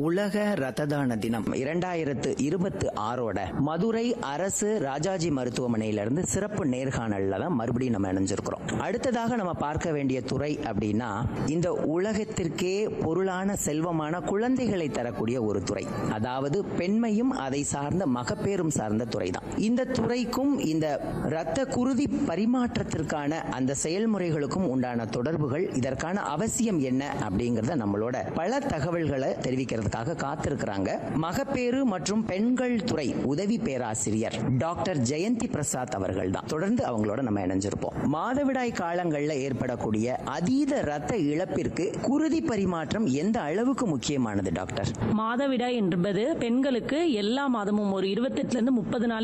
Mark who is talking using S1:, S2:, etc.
S1: உலக ரத்த தான தினம் இரண்டாயிரத்து இருபத்தி ஆறோட மதுரை அரசு ராஜாஜி மருத்துவமனையிலிருந்து சிறப்பு நேர்காணல்ல தான் மறுபடியும் நம்ம இணைஞ்சிருக்கிறோம் அடுத்ததாக நம்ம பார்க்க வேண்டிய துறை அப்படின்னா இந்த உலகத்திற்கே பொருளான செல்வமான குழந்தைகளை தரக்கூடிய ஒரு துறை அதாவது பெண்மையும் அதை சார்ந்த மகப்பேரும் சார்ந்த துறை தான் இந்த துறைக்கும் இந்த இரத்த குருதி பரிமாற்றத்திற்கான அந்த செயல்முறைகளுக்கும் உண்டான தொடர்புகள் இதற்கான அவசியம் என்ன அப்படிங்கறத நம்மளோட பல தகவல்களை தெரிவிக்கிறதுக்காக காத்திருக்கிறாங்க மகப்பேறு மற்றும் பெண்கள் துறை உதவி பேராசிரியர் டாக்டர் ஜெயந்தி பிரசாத் அவர்கள் தான் தொடர்ந்து அவங்களோட நம்ம இணைஞ்சிருப்போம் மாதவிடாய் காலங்கள்ல ஏற்படக்கூடிய அதீத ரத்த இழப்பிற்கு குருதி பரிமாற்றம் எந்த அளவுக்கு முக்கியமானது டாக்டர்
S2: மாதவிடாய் என்பது பெண்களுக்கு எல்லா மாதமும் ஒரு இருபத்தெட்டுல இருந்து முப்பது நாளைக்கு